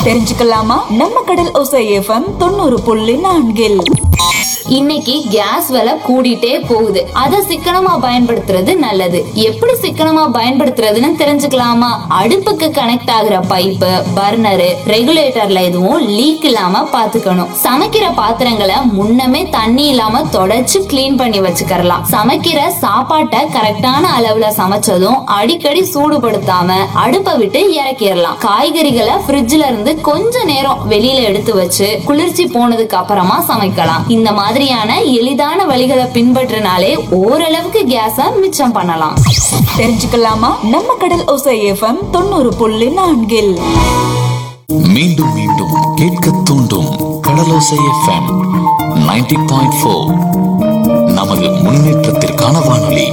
தெரிஞ்சுக்கலாமா நம்ம கடல் ஒசை எஃப்எம் தொண்ணூறு புள்ளி நான்கில் இன்னைக்கு கேஸ் விலை கூடிட்டே போகுது அத சிக்கனமா பயன்படுத்துறது நல்லது எப்படி சிக்கனமா பயன்படுத்துறதுன்னு தெரிஞ்சுக்கலாமா அடுப்புக்கு கனெக்ட் ஆகுற பைப்பு பர்னரு ரெகுலேட்டர்ல எதுவும் லீக் இல்லாம பாத்துக்கணும் சமைக்கிற பாத்திரங்களை முன்னமே தண்ணி இல்லாம தொடச்சு க்ளீன் பண்ணி வச்சுக்கறலாம் சமைக்கிற சாப்பாட்டை கரெக்டான அளவுல சமைச்சதும் அடிக்கடி சூடுபடுத்தாம அடுப்பை விட்டு இறக்கிடலாம் காய்கறிகளை ஃப்ரிட்ஜ்ல இருந்து கொஞ்ச நேரம் வெளியில எடுத்து வச்சு குளிர்ச்சி போனதுக்கு அப்புறமா சமைக்கலாம் இந்த மாதிரியான எளிதான வழிகளை பின்பற்றினாலே ஓரளவுக்கு கேஸ மிச்சம் பண்ணலாம் தெரிஞ்சுக்கலாமா நம்ம கடல் ஒசை எஃப்எம் தொண்ணூறு புள்ளி நான்கில் மீண்டும் மீண்டும் கேட்க தூண்டும் கடலோசை எஃப்எம் 90.4 பாயிண்ட் ஃபோர் நமது முன்னேற்றத்திற்கான வானொலி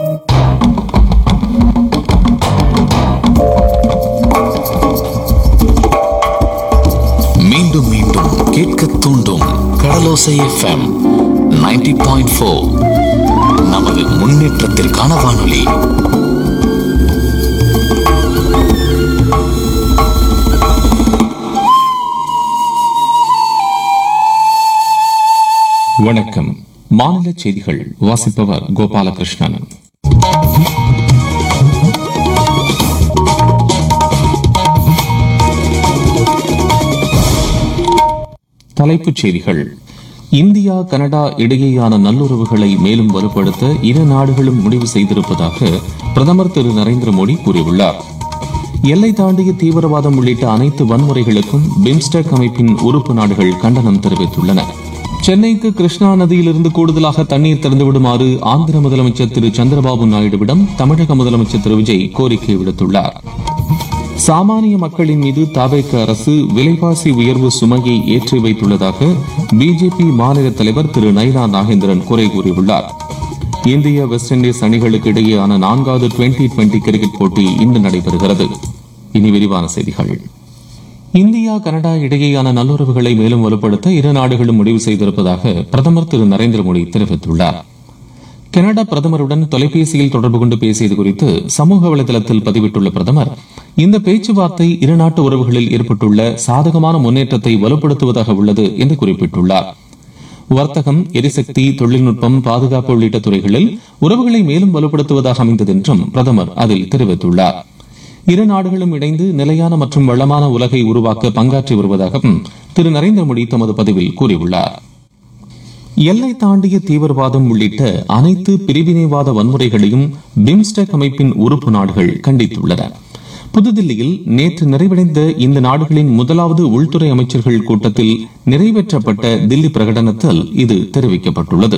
மீண்டும் மீண்டும் கேட்க தூண்டும் கடலோசை எஃப்எம் 90.4 பாயிண்ட் ஃபோர் நமது முன்னேற்றத்திற்கான வானொலி வணக்கம் மாநில செய்திகள் வாசிப்பவர் கோபாலகிருஷ்ணன் தலைப்புச் செய்திகள் இந்தியா கனடா இடையேயான நல்லுறவுகளை மேலும் வலுப்படுத்த இரு நாடுகளும் முடிவு செய்திருப்பதாக பிரதமர் திரு நரேந்திர மோடி கூறியுள்ளார் எல்லை தாண்டிய தீவிரவாதம் உள்ளிட்ட அனைத்து வன்முறைகளுக்கும் பிம்ஸ்டெக் அமைப்பின் உறுப்பு நாடுகள் கண்டனம் தெரிவித்துள்ளன சென்னைக்கு கிருஷ்ணா நதியிலிருந்து கூடுதலாக தண்ணீர் திறந்துவிடுமாறு ஆந்திர முதலமைச்சர் திரு சந்திரபாபு நாயுடுவிடம் தமிழக முதலமைச்சர் திரு விஜய் கோரிக்கை விடுத்துள்ளார் சாமானிய மக்களின் மீது தாவேக்க அரசு விலைவாசி உயர்வு சுமையை ஏற்றி வைத்துள்ளதாக பிஜேபி மாநில தலைவர் திரு நைனா நாகேந்திரன் குறை கூறியுள்ளார் இந்திய வெஸ்ட் இண்டீஸ் அணிகளுக்கு இடையேயான நான்காவது டுவெண்டி டுவெண்டி கிரிக்கெட் போட்டி இன்று நடைபெறுகிறது இனி விரிவான செய்திகள் இந்தியா கனடா இடையேயான நல்லுறவுகளை மேலும் வலுப்படுத்த இரு நாடுகளும் முடிவு செய்திருப்பதாக பிரதமர் திரு நரேந்திர மோடி தெரிவித்துள்ளார் கனடா பிரதமருடன் தொலைபேசியில் தொடர்பு கொண்டு பேசியது குறித்து சமூக வலைதளத்தில் பதிவிட்டுள்ள பிரதமர் இந்த பேச்சுவார்த்தை இரு நாட்டு உறவுகளில் ஏற்பட்டுள்ள சாதகமான முன்னேற்றத்தை வலுப்படுத்துவதாக உள்ளது என்று குறிப்பிட்டுள்ளார் வர்த்தகம் எரிசக்தி தொழில்நுட்பம் பாதுகாப்பு உள்ளிட்ட துறைகளில் உறவுகளை மேலும் வலுப்படுத்துவதாக அமைந்தது என்றும் பிரதமர் அதில் தெரிவித்துள்ளார் இரு நாடுகளும் இணைந்து நிலையான மற்றும் வளமான உலகை உருவாக்க பங்காற்றி வருவதாகவும் திரு நரேந்திர மோடி தமது பதிவில் கூறியுள்ளார் எல்லை தாண்டிய தீவிரவாதம் உள்ளிட்ட அனைத்து பிரிவினைவாத வன்முறைகளையும் பிம்ஸ்டெக் அமைப்பின் உறுப்பு நாடுகள் கண்டித்துள்ளன புதுதில்லியில் நேற்று நிறைவடைந்த இந்த நாடுகளின் முதலாவது உள்துறை அமைச்சர்கள் கூட்டத்தில் நிறைவேற்றப்பட்ட தில்லி பிரகடனத்தில் இது தெரிவிக்கப்பட்டுள்ளது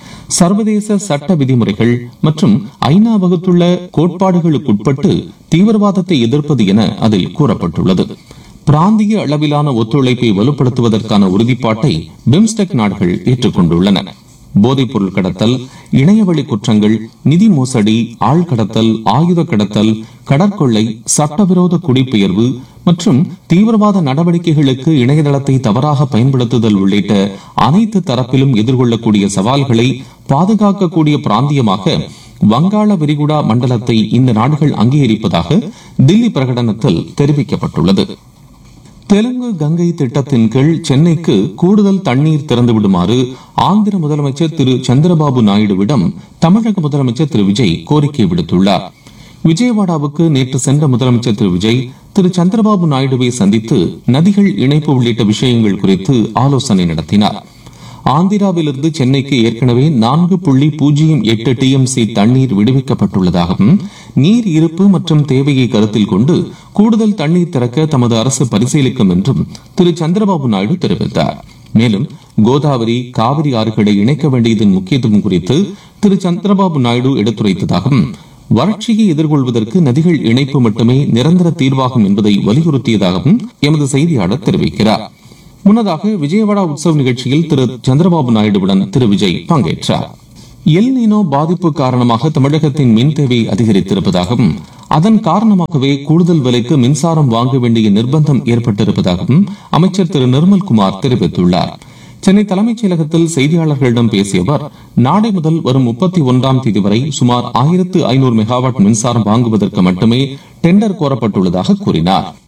சர்வதேச சட்ட விதிமுறைகள் மற்றும் ஐநா வகுத்துள்ள கோட்பாடுகளுக்குட்பட்டு தீவிரவாதத்தை எதிர்ப்பது என அதில் கூறப்பட்டுள்ளது பிராந்திய அளவிலான ஒத்துழைப்பை வலுப்படுத்துவதற்கான உறுதிப்பாட்டை பிம்ஸ்டெக் நாடுகள் ஏற்றுக்கொண்டுள்ளன போதைப் பொருள் கடத்தல் இணையவழி குற்றங்கள் நிதி மோசடி ஆள் கடத்தல் ஆயுத கடத்தல் கடற்கொள்ளை சட்டவிரோத குடிபெயர்வு மற்றும் தீவிரவாத நடவடிக்கைகளுக்கு இணையதளத்தை தவறாக பயன்படுத்துதல் உள்ளிட்ட அனைத்து தரப்பிலும் எதிர்கொள்ளக்கூடிய சவால்களை பாதுகாக்கக்கூடிய பிராந்தியமாக வங்காள விரிகுடா மண்டலத்தை இந்த நாடுகள் அங்கீகரிப்பதாக தில்லி பிரகடனத்தில் தெரிவிக்கப்பட்டுள்ளது தெலுங்கு கங்கை திட்டத்தின் கீழ் சென்னைக்கு கூடுதல் தண்ணீர் திறந்துவிடுமாறு ஆந்திர முதலமைச்சர் திரு சந்திரபாபு நாயுடுவிடம் தமிழக முதலமைச்சர் திரு விஜய் கோரிக்கை விடுத்துள்ளார் விஜயவாடாவுக்கு நேற்று சென்ற முதலமைச்சர் திரு விஜய் திரு சந்திரபாபு நாயுடுவை சந்தித்து நதிகள் இணைப்பு உள்ளிட்ட விஷயங்கள் குறித்து ஆலோசனை நடத்தினார் ஆந்திராவிலிருந்து சென்னைக்கு ஏற்கனவே நான்கு புள்ளி பூஜ்ஜியம் எட்டு டிஎம்சி தண்ணீர் விடுவிக்கப்பட்டுள்ளதாகவும் நீர் இருப்பு மற்றும் தேவையை கருத்தில் கொண்டு கூடுதல் தண்ணீர் திறக்க தமது அரசு பரிசீலிக்கும் என்றும் திரு சந்திரபாபு நாயுடு தெரிவித்தார் மேலும் கோதாவரி காவிரி ஆறுகளை இணைக்க வேண்டியதன் முக்கியத்துவம் குறித்து திரு சந்திரபாபு நாயுடு எடுத்துரைத்ததாகவும் வறட்சியை எதிர்கொள்வதற்கு நதிகள் இணைப்பு மட்டுமே நிரந்தர தீர்வாகும் என்பதை வலியுறுத்தியதாகவும் எமது செய்தியாளர் தெரிவிக்கிறார் முன்னதாக விஜயவாடா உற்சவ் நிகழ்ச்சியில் திரு சந்திரபாபு நாயுடுவுடன் திரு விஜய் பங்கேற்றார் எல் நீனோ பாதிப்பு காரணமாக தமிழகத்தின் மின் தேவை அதிகரித்திருப்பதாகவும் அதன் காரணமாகவே கூடுதல் விலைக்கு மின்சாரம் வாங்க வேண்டிய நிர்பந்தம் ஏற்பட்டிருப்பதாகவும் அமைச்சர் திரு நிர்மல்குமார் தெரிவித்துள்ளார் சென்னை தலைமைச் செயலகத்தில் செய்தியாளர்களிடம் பேசிய அவர் நாளை முதல் வரும் முப்பத்தி ஒன்றாம் தேதி வரை சுமார் ஆயிரத்து ஐநூறு மெகாவாட் மின்சாரம் வாங்குவதற்கு மட்டுமே டெண்டர் கோரப்பட்டுள்ளதாக கூறினார்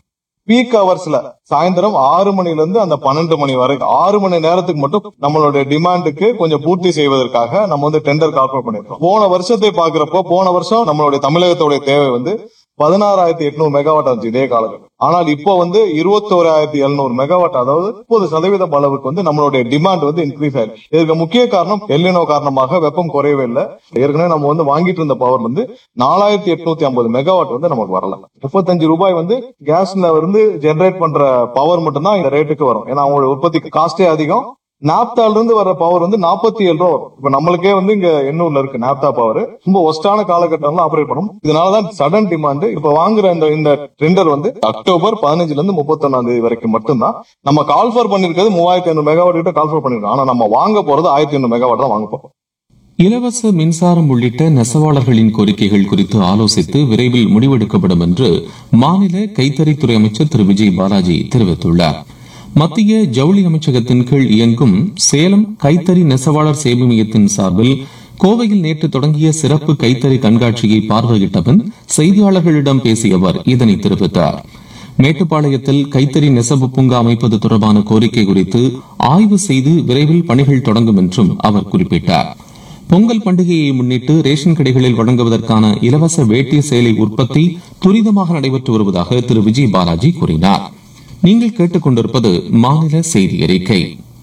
பீக் ஹவர்ஸ்ல சாயந்தரம் ஆறு மணில இருந்து அந்த பன்னெண்டு மணி வரைக்கும் ஆறு மணி நேரத்துக்கு மட்டும் நம்மளுடைய டிமாண்டுக்கு கொஞ்சம் பூர்த்தி செய்வதற்காக நம்ம வந்து டெண்டர் கால்குலேட் பண்ணிருக்கோம் போன வருஷத்தை பாக்குறப்போ போன வருஷம் நம்மளுடைய தமிழகத்துடைய தேவை வந்து பதினாறாயிரத்தி எட்நூறு மெகாவாட் இருந்துச்சு இதே காலகட்டம் ஆனால் இப்போ வந்து இருபத்தோராயிரத்தி எழுநூறு மெகாவாட் அதாவது முப்பது சதவீதம் அளவுக்கு வந்து நம்மளுடைய டிமாண்ட் வந்து இன்க்ரீஸ் ஆயிருக்கு இதுக்கு முக்கிய காரணம் எல்லினோ காரணமாக வெப்பம் குறையவே இல்லை ஏற்கனவே நம்ம வந்து வாங்கிட்டு இருந்த பவர் வந்து நாலாயிரத்தி எட்நூத்தி ஐம்பது மெகாவாட் வந்து நமக்கு வரல முப்பத்தஞ்சு ரூபாய் வந்து கேஸ்ல வந்து ஜெனரேட் பண்ற பவர் மட்டும்தான் இந்த ரேட்டுக்கு வரும் ஏன்னா அவங்களோட உற்பத்தி காஸ்டே அதிகம் நாப்தால இருந்து வர பவர் வந்து நாற்பத்தி ஏழு ரூபா வரும் இப்ப நம்மளுக்கே வந்து இங்க எண்ணூர்ல இருக்கு நாப்தா பவர் ரொம்ப ஒஸ்டான காலகட்டம்ல ஆபரேட் பண்ணும் இதனாலதான் சடன் டிமாண்ட் இப்ப வாங்குற இந்த இந்த டெண்டர் வந்து அக்டோபர் பதினஞ்சுல இருந்து முப்பத்தொன்னாம் தேதி வரைக்கும் மட்டும்தான் நம்ம கால்ஃபர் பண்ணிருக்கிறது மூவாயிரத்தி ஐநூறு மெகாவாட் கிட்ட கால்ஃபர் பண்ணிருக்கோம் ஆனா நம்ம வாங்க போறது ஆயிரத்தி ஐநூறு மெகாவாட் தான் வாங்க போறோம் இலவச மின்சாரம் உள்ளிட்ட நெசவாளர்களின் கோரிக்கைகள் குறித்து ஆலோசித்து விரைவில் முடிவெடுக்கப்படும் என்று மாநில கைத்தறித்துறை அமைச்சர் திரு விஜய் பாலாஜி தெரிவித்துள்ளார் மத்திய ஜவுளி அமைச்சகத்தின் கீழ் இயங்கும் சேலம் கைத்தறி நெசவாளர் சேவை மையத்தின் சார்பில் கோவையில் நேற்று தொடங்கிய சிறப்பு கைத்தறி கண்காட்சியை பார்வையிட்ட பின் செய்தியாளர்களிடம் பேசிய அவர் இதனை தெரிவித்தார் மேட்டுப்பாளையத்தில் கைத்தறி நெசவு பூங்கா அமைப்பது தொடர்பான கோரிக்கை குறித்து ஆய்வு செய்து விரைவில் பணிகள் தொடங்கும் என்றும் அவர் குறிப்பிட்டார் பொங்கல் பண்டிகையை முன்னிட்டு ரேஷன் கடைகளில் வழங்குவதற்கான இலவச வேட்டி சேலை உற்பத்தி துரிதமாக நடைபெற்று வருவதாக திரு விஜய் பாலாஜி கூறினார் நீங்கள் கேட்டுக்கொண்டிருப்பது மாநில செய்தி அறிக்கை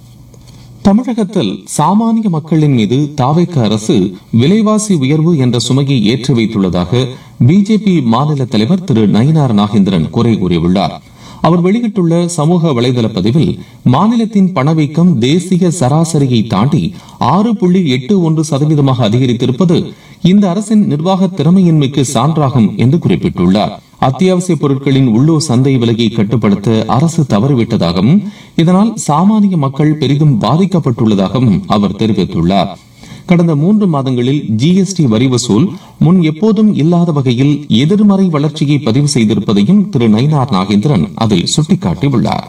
தமிழகத்தில் சாமானிய மக்களின் மீது தாவேக்க அரசு விலைவாசி உயர்வு என்ற சுமையை ஏற்றி வைத்துள்ளதாக பிஜேபி மாநில தலைவர் திரு நயினார் நாகேந்திரன் குறை கூறியுள்ளார் அவர் வெளியிட்டுள்ள சமூக வலைதள பதிவில் மாநிலத்தின் பணவீக்கம் தேசிய சராசரியை தாண்டி ஆறு புள்ளி எட்டு ஒன்று சதவீதமாக அதிகரித்திருப்பது இந்த அரசின் நிர்வாக திறமையின்மைக்கு சான்றாகும் என்று குறிப்பிட்டுள்ளார் அத்தியாவசிய பொருட்களின் உள்ளூர் சந்தை விலையை கட்டுப்படுத்த அரசு தவறிவிட்டதாகவும் இதனால் சாமானிய மக்கள் பெரிதும் பாதிக்கப்பட்டுள்ளதாகவும் அவர் தெரிவித்துள்ளார் கடந்த மூன்று மாதங்களில் ஜிஎஸ்டி வரி வசூல் முன் எப்போதும் இல்லாத வகையில் எதிர்மறை வளர்ச்சியை பதிவு செய்திருப்பதையும் திரு நயினார் நாகேந்திரன் அதில் சுட்டிக்காட்டியுள்ளார்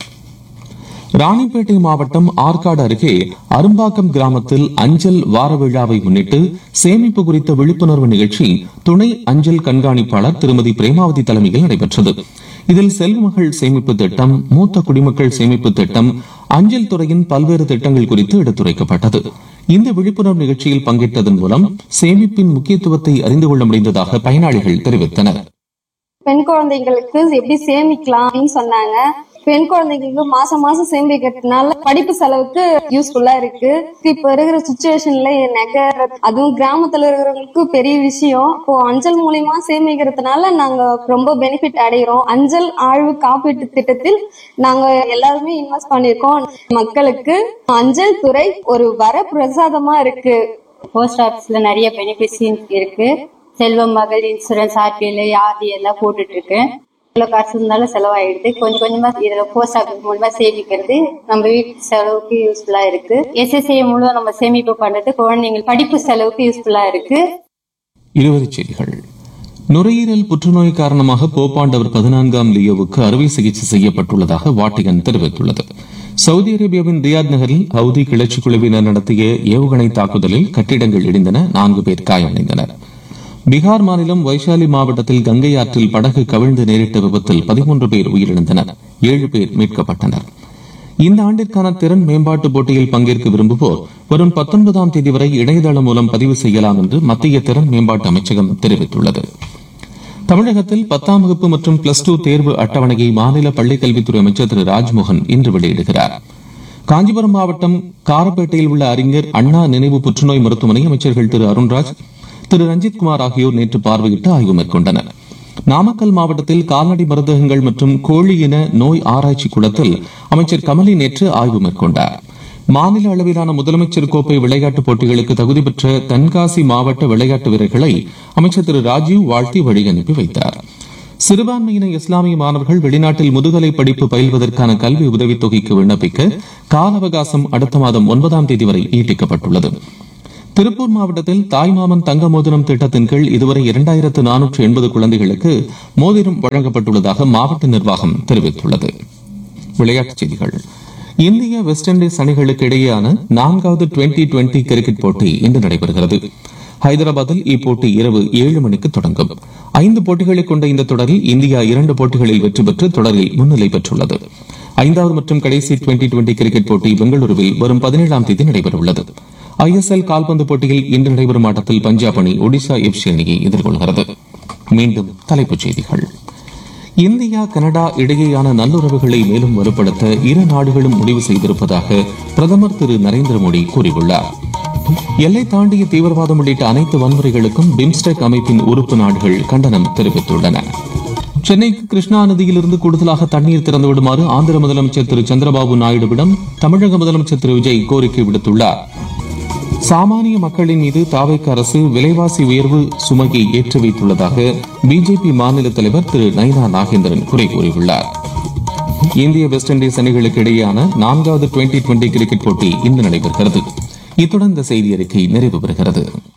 ராணிப்பேட்டை மாவட்டம் ஆற்காடு அருகே அரும்பாக்கம் கிராமத்தில் அஞ்சல் வார விழாவை முன்னிட்டு சேமிப்பு குறித்த விழிப்புணர்வு நிகழ்ச்சி துணை அஞ்சல் கண்காணிப்பாளர் திருமதி பிரேமாவதி தலைமையில் நடைபெற்றது இதில் செல்வமகள் சேமிப்பு திட்டம் மூத்த குடிமக்கள் சேமிப்பு திட்டம் அஞ்சல் துறையின் பல்வேறு திட்டங்கள் குறித்து எடுத்துரைக்கப்பட்டது இந்த விழிப்புணர்வு நிகழ்ச்சியில் பங்கேற்றதன் மூலம் சேமிப்பின் முக்கியத்துவத்தை அறிந்து கொள்ள முடிந்ததாக பயனாளிகள் தெரிவித்தனர் பெண் குழந்தைங்களுக்கு எப்படி சேமிக்கலாம் அப்படின்னு சொன்னாங்க பெண் குழந்தைங்களுக்கு மாசம் மாசம் சேமிக்கிறதுனால படிப்பு செலவுக்கு யூஸ்ஃபுல்லா இருக்கு இப்ப இருக்கிற சுச்சுவேஷன்ல நகை அதுவும் கிராமத்துல இருக்கிறவங்களுக்கு பெரிய விஷயம் இப்போ அஞ்சல் மூலியமா சேமிக்கிறதுனால நாங்க ரொம்ப பெனிஃபிட் அடைகிறோம் அஞ்சல் ஆழ்வு காப்பீட்டு திட்டத்தில் நாங்க எல்லாருமே இன்வெஸ்ட் பண்ணிருக்கோம் மக்களுக்கு அஞ்சல் துறை ஒரு வர பிரசாதமா இருக்கு போஸ்ட் ஆபீஸ்ல நிறைய பெனிஃபிட்ஸ் இருக்கு செல்வம் மகள் இன்சூரன்ஸ் ஆர்பிஎல் ஆர்டி எல்லாம் போட்டுட்டு இருக்கேன் இவ்வளவு காசு இருந்தாலும் செலவாயிடுது கொஞ்சம் கொஞ்சமா இதுல போஸ்ட் ஆபீஸ் மூலமா சேமிக்கிறது நம்ம வீட்டு செலவுக்கு யூஸ்ஃபுல்லா இருக்கு எஸ்எஸ்ஐ மூலம் நம்ம சேமிப்பு பண்றது குழந்தைங்க படிப்பு செலவுக்கு யூஸ்ஃபுல்லா இருக்கு இருவரிச் செய்திகள் நுரையீரல் புற்றுநோய் காரணமாக போப்பாண்டவர் பதினான்காம் லியோவுக்கு அறுவை சிகிச்சை செய்யப்பட்டுள்ளதாக வாட்டிகன் தெரிவித்துள்ளது சவுதி அரேபியாவின் ரியாத் நகரில் ஹவுதி கிளர்ச்சி குழுவினர் நடத்திய ஏவுகணை தாக்குதலில் கட்டிடங்கள் இடிந்தன நான்கு பேர் காயமடைந்தனர் பீகார் மாநிலம் வைஷாலி மாவட்டத்தில் கங்கை ஆற்றில் படகு கவிழ்ந்து நேரிட்ட விபத்தில் பதிமூன்று பேர் உயிரிழந்தனர் ஏழு பேர் மீட்கப்பட்டனர் இந்த ஆண்டிற்கான திறன் மேம்பாட்டு போட்டியில் பங்கேற்க விரும்புவோர் வரும் பத்தொன்பதாம் தேதி வரை இணையதளம் மூலம் பதிவு செய்யலாம் என்று மத்திய திறன் மேம்பாட்டு அமைச்சகம் தெரிவித்துள்ளது தமிழகத்தில் பத்தாம் வகுப்பு மற்றும் பிளஸ் டூ தேர்வு அட்டவணையை மாநில பள்ளிக்கல்வித்துறை அமைச்சர் திரு ராஜ்மோகன் இன்று வெளியிடுகிறார் காஞ்சிபுரம் மாவட்டம் காரப்பேட்டையில் உள்ள அறிஞர் அண்ணா நினைவு புற்றுநோய் மருத்துவமனை அமைச்சர்கள் திரு அருண்ராஜ் திரு ரஞ்சித் குமார் ஆகியோர் நேற்று பார்வையிட்டு ஆய்வு மேற்கொண்டனர் நாமக்கல் மாவட்டத்தில் கால்நடை மருந்தகங்கள் மற்றும் கோழி இன நோய் ஆராய்ச்சி கூடத்தில் அமைச்சர் கமலி நேற்று ஆய்வு மேற்கொண்டார் மாநில அளவிலான முதலமைச்சர் கோப்பை விளையாட்டுப் போட்டிகளுக்கு தகுதி பெற்ற தென்காசி மாவட்ட விளையாட்டு வீரர்களை அமைச்சர் திரு ராஜீவ் வாழ்த்தி வழி அனுப்பி வைத்தார் சிறுபான்மையின இஸ்லாமிய மாணவர்கள் வெளிநாட்டில் முதுகலை படிப்பு பயில்வதற்கான கல்வி உதவித் தொகைக்கு விண்ணப்பிக்க கால அவகாசம் அடுத்த மாதம் ஒன்பதாம் தேதி வரை நீட்டிக்கப்பட்டுள்ளது திருப்பூர் மாவட்டத்தில் தாய்மாமன் தங்க மோதிரம் திட்டத்தின் கீழ் இதுவரை இரண்டாயிரத்து நானூற்று எண்பது குழந்தைகளுக்கு மோதிரம் வழங்கப்பட்டுள்ளதாக மாவட்ட நிர்வாகம் தெரிவித்துள்ளது விளையாட்டுச் செய்திகள் இந்திய வெஸ்ட் இண்டீஸ் அணிகளுக்கு இடையேயான நான்காவது டுவெண்டி டுவெண்டி கிரிக்கெட் போட்டி இன்று நடைபெறுகிறது ஹைதராபாத்தில் இப்போட்டி இரவு ஏழு மணிக்கு தொடங்கும் ஐந்து போட்டிகளை கொண்ட இந்த தொடரில் இந்தியா இரண்டு போட்டிகளில் வெற்றி பெற்று தொடரில் முன்னிலை பெற்றுள்ளது ஐந்தாவது மற்றும் கடைசி டுவெண்டி டுவெண்டி கிரிக்கெட் போட்டி பெங்களூருவில் வரும் பதினேழாம் தேதி நடைபெறவுள்ளது ஐஎஸ்எல் கால்பந்து போட்டியில் இன்று நடைபெறும் ஆட்டத்தில் பஞ்சாப் அணி ஒடிசா எஃப்சி அணியை எதிர்கொள்கிறது மீண்டும் தலைப்புச் செய்திகள் இந்தியா கனடா இடையேயான நல்லுறவுகளை மேலும் வலுப்படுத்த இரு நாடுகளும் முடிவு செய்திருப்பதாக பிரதமர் திரு நரேந்திர மோடி கூறியுள்ளார் எல்லை தாண்டிய தீவிரவாதம் உள்ளிட்ட அனைத்து வன்முறைகளுக்கும் பிம்ஸ்டெக் அமைப்பின் உறுப்பு நாடுகள் கண்டனம் தெரிவித்துள்ளன சென்னைக்கு கிருஷ்ணா நதியிலிருந்து கூடுதலாக தண்ணீர் திறந்து விடுமாறு ஆந்திர முதலமைச்சர் திரு சந்திரபாபு நாயுடுவிடம் தமிழக முதலமைச்சர் திரு விஜய் கோரிக்கை விடுத்துள்ளார் சாமானிய மக்களின் மீது தாவைக்கு அரசு விலைவாசி உயர்வு சுமையை ஏற்றி வைத்துள்ளதாக பிஜேபி மாநில தலைவர் திரு நைனா நாகேந்திரன் குறை கூறியுள்ளார் இந்திய வெஸ்ட் இண்டீஸ் அணிகளுக்கு இடையேயான நான்காவது டுவெண்டி டுவெண்டி கிரிக்கெட் போட்டி இன்று நடைபெறுகிறது இத்துடன் இந்த செய்தி அறிக்கை நிறைவு பெறுகிறது